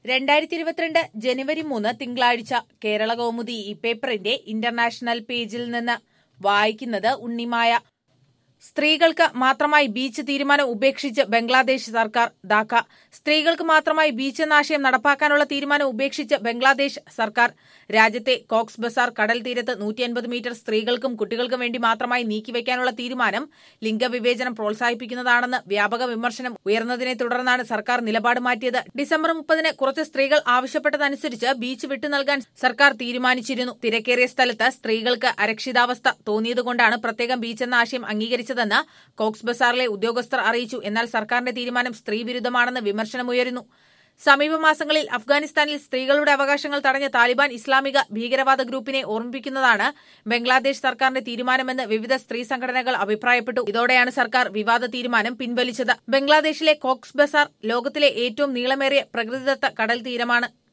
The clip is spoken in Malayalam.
രണ്ടായിരത്തി ഇരുപത്തിരണ്ട് ജനുവരി മൂന്ന് തിങ്കളാഴ്ച കേരള കൗമുദി ഈ പേപ്പറിന്റെ ഇന്റർനാഷണൽ പേജിൽ നിന്ന് വായിക്കുന്നത് ഉണ്ണിമായ സ്ത്രീകൾക്ക് മാത്രമായി ബീച്ച് തീരുമാനം ഉപേക്ഷിച്ച് ബംഗ്ലാദേശ് സർക്കാർ ധാക്ക സ്ത്രീകൾക്ക് മാത്രമായി ബീച്ച് എന്ന ആശയം നടപ്പാക്കാനുള്ള തീരുമാനം ഉപേക്ഷിച്ച് ബംഗ്ലാദേശ് സർക്കാർ രാജ്യത്തെ കോക്സ് ബസാർ കടൽ തീരത്ത് നൂറ്റി അൻപത് മീറ്റർ സ്ത്രീകൾക്കും കുട്ടികൾക്കും വേണ്ടി മാത്രമായി നീക്കിവെക്കാനുള്ള തീരുമാനം ലിംഗവിവേചനം പ്രോത്സാഹിപ്പിക്കുന്നതാണെന്ന് വ്യാപക വിമർശനം ഉയർന്നതിനെ തുടർന്നാണ് സർക്കാർ നിലപാട് മാറ്റിയത് ഡിസംബർ മുപ്പതിന് കുറച്ച് സ്ത്രീകൾ ആവശ്യപ്പെട്ടതനുസരിച്ച് ബീച്ച് വിട്ടു നൽകാൻ സർക്കാർ തീരുമാനിച്ചിരുന്നു തിരക്കേറിയ സ്ഥലത്ത് സ്ത്രീകൾക്ക് അരക്ഷിതാവസ്ഥ തോന്നിയതുകൊണ്ടാണ് പ്രത്യേകം ബീച്ച് എന്ന ആശയം അംഗീകരിച്ചതെന്ന് കോക്സ് ബസാറിലെ ഉദ്യോഗസ്ഥർ അറിയിച്ചു എന്നാൽ സർക്കാരിന്റെ തീരുമാനം സ്ത്രീവിരുദ്ധമാണെന്ന് വിമർശനമുയരുന്നു സമീപ മാസങ്ങളിൽ അഫ്ഗാനിസ്ഥാനിൽ സ്ത്രീകളുടെ അവകാശങ്ങൾ തടഞ്ഞ താലിബാൻ ഇസ്ലാമിക ഭീകരവാദ ഗ്രൂപ്പിനെ ഓർമ്മിപ്പിക്കുന്നതാണ് ബംഗ്ലാദേശ് സർക്കാരിന്റെ തീരുമാനമെന്ന് വിവിധ സ്ത്രീ സംഘടനകൾ അഭിപ്രായപ്പെട്ടു ഇതോടെയാണ് സർക്കാർ വിവാദ തീരുമാനം പിൻവലിച്ചത് ബംഗ്ലാദേശിലെ കോക്സ് ബസാർ ലോകത്തിലെ ഏറ്റവും നീളമേറിയ പ്രകൃതിദത്ത കടൽ തീരമാണ്